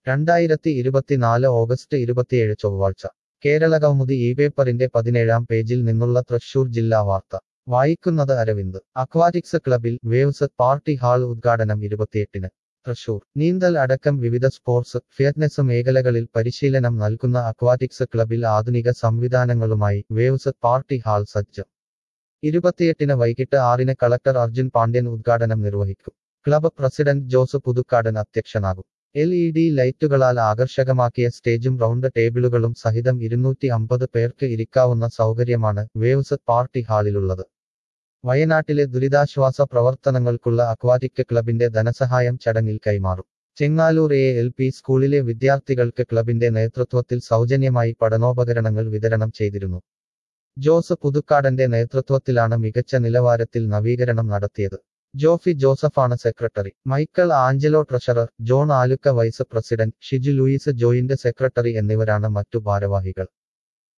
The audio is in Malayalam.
രണ്ടായിരത്തി ഇരുപത്തിനാല് ഓഗസ്റ്റ് ഇരുപത്തിയേഴ് ചൊവ്വാഴ്ച കേരളകൗമുദി ഈ പേപ്പറിന്റെ പതിനേഴാം പേജിൽ നിന്നുള്ള തൃശൂർ ജില്ലാ വാർത്ത വായിക്കുന്നത് അരവിന്ദ് അക്വാറ്റിക്സ് ക്ലബിൽ വേവ്സ് പാർട്ടി ഹാൾ ഉദ്ഘാടനം ഇരുപത്തിയെട്ടിന് തൃശൂർ നീന്തൽ അടക്കം വിവിധ സ്പോർട്സ് ഫിറ്റ്നസ് മേഖലകളിൽ പരിശീലനം നൽകുന്ന അക്വാറ്റിക്സ് ക്ലബിൽ ആധുനിക സംവിധാനങ്ങളുമായി വേവ്സ് പാർട്ടി ഹാൾ സജ്ജം ഇരുപത്തിയെട്ടിന് വൈകിട്ട് ആറിന് കളക്ടർ അർജുൻ പാണ്ഡ്യൻ ഉദ്ഘാടനം നിർവഹിക്കും ക്ലബ് പ്രസിഡന്റ് ജോസ് പുതുക്കാടൻ അധ്യക്ഷനാകും എൽ ഇ ഡി ലൈറ്റുകളാൽ ആകർഷകമാക്കിയ സ്റ്റേജും റൗണ്ട് ടേബിളുകളും സഹിതം ഇരുന്നൂറ്റി അമ്പത് പേർക്ക് ഇരിക്കാവുന്ന സൗകര്യമാണ് വേവ്സ് പാർട്ടി ഹാളിലുള്ളത് വയനാട്ടിലെ ദുരിതാശ്വാസ പ്രവർത്തനങ്ങൾക്കുള്ള അക്വാറ്റിക് ക്ലബിന്റെ ധനസഹായം ചടങ്ങിൽ കൈമാറും ചെങ്ങാലൂർ എ എൽ പി സ്കൂളിലെ വിദ്യാർത്ഥികൾക്ക് ക്ലബിന്റെ നേതൃത്വത്തിൽ സൗജന്യമായി പഠനോപകരണങ്ങൾ വിതരണം ചെയ്തിരുന്നു ജോസ് പുതുക്കാടന്റെ നേതൃത്വത്തിലാണ് മികച്ച നിലവാരത്തിൽ നവീകരണം നടത്തിയത് ജോഫി ജോസഫാണ് secretary Michael Angelo treasurer John Aluka vice president Shiju Louis joint secretary എന്നിവരാണ് മറ്റു ഭാരവാഹികൾ